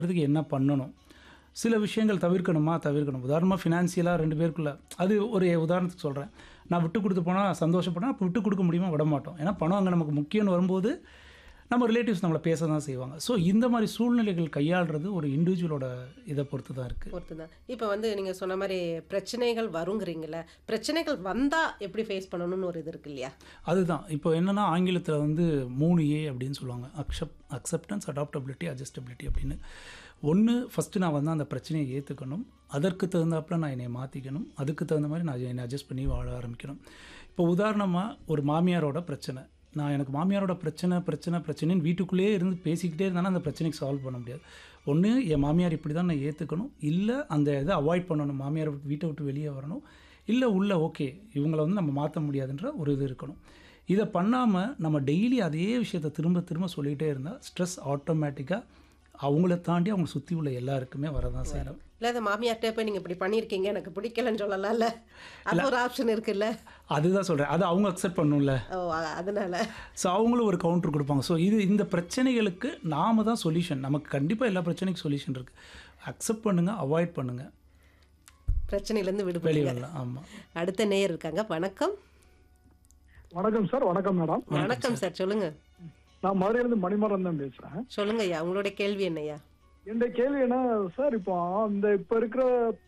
அதுக்கு என்ன பண்ணணும் சில விஷயங்கள் தவிர்க்கணுமா தவிர்க்கணும் உதாரணமாக ஃபினான்சியலாக ரெண்டு பேருக்குள்ள அது ஒரு உதாரணத்துக்கு சொல்கிறேன் நான் விட்டு கொடுத்து போனால் சந்தோஷப்படணும் அப்போ விட்டு கொடுக்க முடியுமா விட மாட்டோம் ஏன்னா பணம் அங்கே நமக்கு முக்கியம்னு வரும்போது நம்ம ரிலேட்டிவ்ஸ் நம்மளை பேச தான் செய்வாங்க ஸோ இந்த மாதிரி சூழ்நிலைகள் கையாளுறது ஒரு இண்டிவிஜுவலோட இதை பொறுத்து தான் இருக்குது பொறுத்து தான் இப்போ வந்து நீங்கள் சொன்ன மாதிரி பிரச்சனைகள் வருங்கிறீங்கள பிரச்சனைகள் வந்தால் எப்படி ஃபேஸ் பண்ணணும்னு ஒரு இது இருக்கு இல்லையா அதுதான் இப்போ என்னென்னா ஆங்கிலத்தில் வந்து மூணு ஏ அப்படின்னு சொல்லுவாங்க அக்செப்ட் அக்செப்டன்ஸ் அடாப்டபிலிட்டி அட்ஜஸ்டபிலிட்டி அப்படின்னு ஒன்று ஃபஸ்ட்டு நான் வந்து அந்த பிரச்சனையை ஏற்றுக்கணும் அதற்கு தகுந்தாப்புல நான் என்னை மாற்றிக்கணும் அதுக்கு தகுந்த மாதிரி நான் என்னை அட்ஜஸ்ட் பண்ணி வாழ ஆரம்பிக்கணும் இப்போ உதாரணமாக ஒரு மாமியாரோட பிரச்சனை நான் எனக்கு மாமியாரோட பிரச்சனை பிரச்சனை பிரச்சனைன்னு வீட்டுக்குள்ளேயே இருந்து பேசிக்கிட்டே இருந்தாலும் அந்த பிரச்சனைக்கு சால்வ் பண்ண முடியாது ஒன்று என் மாமியார் இப்படி தான் நான் ஏற்றுக்கணும் இல்லை அந்த இதை அவாய்ட் பண்ணணும் மாமியார் விட்டு வீட்டை விட்டு வெளியே வரணும் இல்லை உள்ள ஓகே இவங்கள வந்து நம்ம மாற்ற முடியாதுன்ற ஒரு இது இருக்கணும் இதை பண்ணாமல் நம்ம டெய்லி அதே விஷயத்தை திரும்ப திரும்ப சொல்லிகிட்டே இருந்தால் ஸ்ட்ரெஸ் ஆட்டோமேட்டிக்காக அவங்கள தாண்டி அவங்க சுற்றி உள்ள எல்லாருக்குமே வரதான் செய்யலாம் இல்லை அந்த மாமியார்கிட்ட போய் நீங்கள் இப்படி பண்ணியிருக்கீங்க எனக்கு பிடிக்கலன்னு சொல்லலாம்ல அது ஒரு ஆப்ஷன் இருக்குல்ல அதுதான் சொல்கிறேன் அதை அவங்க அக்செப்ட் பண்ணும்ல ஓ அ- அதனால ஸோ அவங்களும் ஒரு கவுண்டர் கொடுப்பாங்க ஸோ இது இந்த பிரச்சனைகளுக்கு நாம தான் சொல்யூஷன் நமக்கு கண்டிப்பாக எல்லா பிரச்சனைக்கும் சொல்யூஷன் இருக்குது அக்செப்ட் பண்ணுங்கள் அவாய்ட் பண்ணுங்கள் பிரச்சனையிலேருந்து வெளியே விடுபடுங்க வரலாம் ஆமாம் அடுத்த நேயர் இருக்காங்க வணக்கம் வணக்கம் சார் வணக்கம் மேடம் வணக்கம் சார் சொல்லுங்க நான் மதுரையிலிருந்து மணிமரன் தான் பேசுறேன் சொல்லுங்க ஐயா உங்களுடைய கேள்வி என்னய்யா இந்த கேள்வி என்ன சார் இப்போ இந்த இப்ப இருக்கிற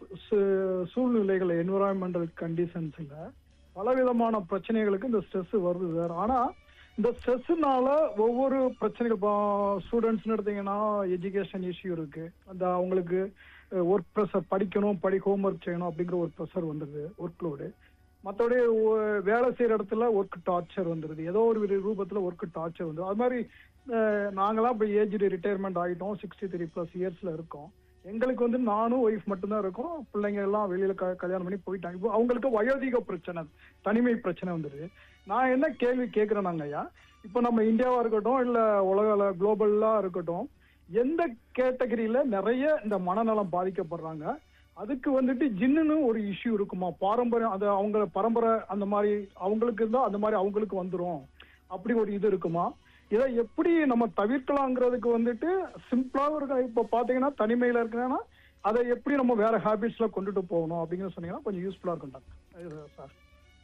சூ- சூழ்நிலைகள் என்விரான்மெண்டல் கண்டிஷன்ஸ்ல பலவிதமான பிரச்சனைகளுக்கு இந்த ஸ்ட்ரெஸ் வருது சார் ஆனா இந்த ஸ்ட்ரெஸ்னால ஒவ்வொரு பிரச்சனைகள் இப்போ ஸ்டூடெண்ட்ஸ்னு எடுத்தீங்கன்னா எஜுகேஷன் இஷ்யூ இருக்கு அந்த அவங்களுக்கு ஒர்க் ப்ரெஷர் படிக்கணும் படி ஹோம்ஒர்க் செய்யணும் அப்படிங்கிற ஒரு ப்ரெஷர் வந்துடுது ஒர்க் லோடு மற்றபடி வேலை செய்யற இடத்துல ஒர்க் டார்ச்சர் வந்துடுது ஏதோ ஒரு வித ரூபத்துல ஒர்க் டார்ச்சர் வந்து அது மாதிரி அஹ், நாங்களாம் இப்போ ஏஜ் ரிட்டையர்மெண்ட் ஆகிட்டோம் சிக்ஸ்டி த்ரீ ப்ளஸ் இயர்ஸ்ல இருக்கோம் எங்களுக்கு வந்து நானும் ஒய்ஃப் மட்டும்தான் இருக்கோம் பிள்ளைங்க எல்லாம் வெளியில க- கல்யாணம் பண்ணி போயிட்டாங்க இப்போ அவங்களுக்கு வயோதிக பிரச்சனை தனிமை பிரச்சனை வந்துடுது நான் என்ன கேள்வி கேட்கிறேனாங்க ஐயா இப்போ நம்ம இந்தியாவா இருக்கட்டும் இல்ல உலக குளோபல்லா இருக்கட்டும் எந்த கேட்டகரியில நிறைய இந்த மனநலம் பாதிக்கப்படுறாங்க அதுக்கு வந்துட்டு ஜின்னுன்னு ஒரு இஷ்யூ இருக்குமா பாரம்பரியம் அது அவங்க பரம்பரை அந்த மாதிரி அவங்களுக்கு இருந்தா அந்த மாதிரி அவங்களுக்கு வந்துரும் அப்படி ஒரு இது இருக்குமா இதை எப்படி நம்ம தவிர்க்கலாங்கிறதுக்கு வந்துட்டு சிம்பிளா ஒரு இப்ப பாத்தீங்கன்னா தனிமையில இருக்கிறேன்னா அதை எப்படி நம்ம வேற ஹேபிட்ஸ்ல கொண்டுட்டு போகணும் அப்படிங்கிற சொன்னீங்கன்னா கொஞ்சம் யூஸ்ஃபுல்லா இருக்கும் டாக்டர் சார்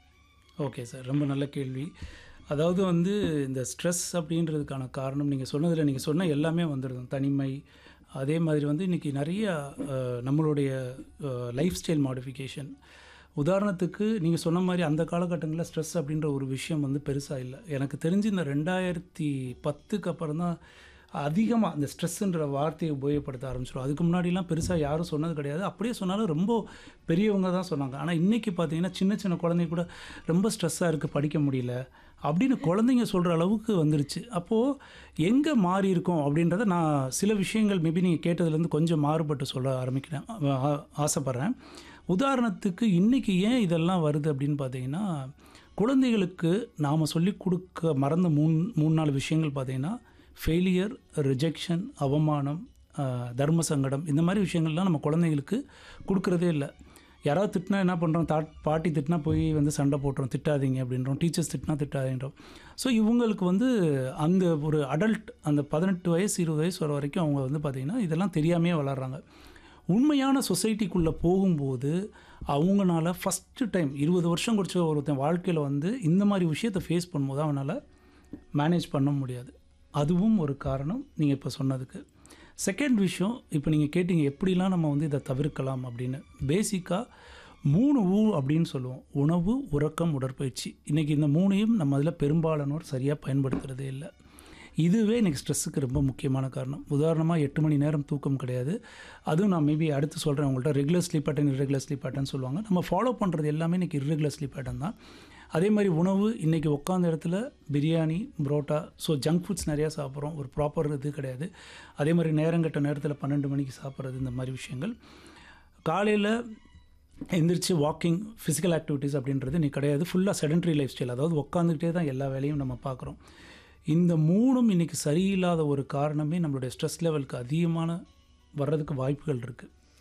ஓகே சார் ரொம்ப நல்ல கேள்வி அதாவது வந்து இந்த ஸ்ட்ரெஸ் அப்படின்றதுக்கான காரணம் நீங்கள் சொன்னதில் நீங்கள் சொன்ன எல்லாமே வந்துடுது தனிமை அதே மாதிரி வந்து இன்றைக்கி நிறைய அஹ், நம்மளுடைய லைஃப் ஸ்டைல் மாடிஃபிகேஷன் உதாரணத்துக்கு நீங்கள் சொன்ன மாதிரி அந்த காலகட்டங்களில் ஸ்ட்ரெஸ் அப்படின்ற ஒரு விஷயம் வந்து பெருசாக இல்லை எனக்கு தெரிஞ்சு இந்த ரெண்டாயிரத்தி பத்துக்கு அப்புறம் தான் அதிகமாக இந்த ஸ்ட்ரெஸ்ஸுன்ற வார்த்தையை உபயோகப்படுத்த ஆரம்பிச்சிடும் அதுக்கு முன்னாடிலாம் பெருசாக யாரும் சொன்னது கிடையாது அப்படியே சொன்னாலும் ரொம்ப பெரியவங்க தான் சொன்னாங்க ஆனால் இன்றைக்கி பார்த்தீங்கன்னா சின்ன சின்ன குழந்தைங்க கூட ரொம்ப ஸ்ட்ரெஸ்ஸாக இருக்குது படிக்க முடியல அப்படின்னு குழந்தைங்க சொல்கிற அளவுக்கு வந்துருச்சு அப்போது எங்கே மாறி இருக்கோம் அப்படின்றத நான் சில விஷயங்கள் மேபி நீங்கள் கேட்டதுலேருந்து கொஞ்சம் மாறுபட்டு சொல்ல ஆரம்பிக்கிறேன் ஆ- ஆசைப்பட்றேன் உதாரணத்துக்கு இன்றைக்கி ஏன் இதெல்லாம் வருது அப்படின்னு பார்த்தீங்கன்னா குழந்தைகளுக்கு நாம் சொல்லி கொடுக்க மறந்த மூணு மூணு நாலு விஷயங்கள் பார்த்தீங்கன்னா ஃபெயிலியர் ரிஜெக்ஷன் அவமானம் ஆஹ், தர்ம சங்கடம் இந்த மாதிரி விஷயங்கள்லாம் நம்ம குழந்தைங்களுக்கு கொடுக்குறதே இல்லை யாராவது திட்டினா என்ன பண்ணுறோம் தா பாட்டி திட்டினா போய் வந்து சண்டை போட்டுறோம் திட்டாதீங்க அப்படின்றோம் டீச்சர்ஸ் திட்டினா திட்டாதீன்றோம் ஸோ இவங்களுக்கு வந்து அந்த ஒரு அடல்ட் அந்த பதினெட்டு வயசு இருபது வயசு வர வரைக்கும் அவங்க வந்து பார்த்திங்கன்னா இதெல்லாம் தெரியாமையே வளர்கிறாங்க உண்மையான சொசைட்டிக்குள்ளே போகும்போது அவங்கனால ஃபஸ்ட்டு டைம் இருபது வருஷம் குடிச்ச ஒருத்தன் வாழ்க்கையில் வந்து இந்த மாதிரி விஷயத்தை ஃபேஸ் பண்ணும்போது அவனால் மேனேஜ் பண்ண முடியாது அதுவும் ஒரு காரணம் நீங்கள் இப்போ சொன்னதுக்கு செகண்ட் விஷயம் இப்போ நீங்கள் கேட்டீங்க எப்படிலாம் நம்ம வந்து இதை தவிர்க்கலாம் அப்படின்னு பேசிக்காக மூணு ஊ அப்படின்னு சொல்லுவோம் உணவு உறக்கம் உடற்பயிற்சி இன்றைக்கி இந்த மூணையும் நம்ம அதில் பெரும்பாலானோர் சரியாக பயன்படுத்துகிறதே இல்லை இதுவே எனக்கு ஸ்ட்ரெஸ்ஸுக்கு ரொம்ப முக்கியமான காரணம் உதாரணமாக எட்டு மணி நேரம் தூக்கம் கிடையாது அதுவும் நான் மேபி அடுத்து சொல்கிறேன் உங்கள்கிட்ட regular sleep pattern irregular sleep pattern சொல்லுவாங்க நம்ம ஃபாலோ பண்ணுறது எல்லாமே இன்றைக்கி irregular ஸ்லீப் பேட்டர்ன் தான் அதே மாதிரி உணவு இன்றைக்கி உட்காந்த இடத்துல biryani parotta so junk foods நிறையா சாப்பிட்றோம் ஒரு ப்ராப்பர் இது கிடையாது அதே மாதிரி நேரங்கட்ட நேரத்தில் பன்னெண்டு மணிக்கு சாப்பிட்றது இந்த மாதிரி விஷயங்கள் காலையில் எந்திரிச்சு வாக்கிங் ஃபிசிக்கல் ஆக்டிவிட்டீஸ் அப்படின்றது நீ கிடையாது ஃபுல்லாக செடன்ட்ரி லைஃப் ஸ்டைல் அதாவது உட்காந்துக்கிட்டே தான் எல்லா வேலையும் நம்ம பார்க்குறோம் இந்த மூணும் இன்றைக்கி சரியில்லாத ஒரு காரணமே நம்மளுடைய ஸ்ட்ரெஸ் லெவலுக்கு அதிகமான வர்றதுக்கு வாய்ப்புகள் இருக்குது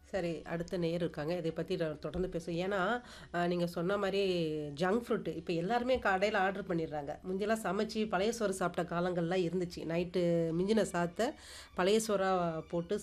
சரி அடுத்த நேர் இருக்காங்க இதை பற்றி தொடர்ந்து பேசுவோம் ஏன்னா நீங்கள் சொன்ன மாதிரி ஜங்க் ஃப்ரூட் இப்போ எல்லாருமே கடையில் ஆர்டர் பண்ணிடுறாங்க முந்தியெல்லாம் சமைச்சு பழைய சோறு சாப்பிட்ட காலங்கள்லாம் இருந்துச்சு நைட்டு மிஞ்சின சாத்தை பழைய சோறாக போட்டு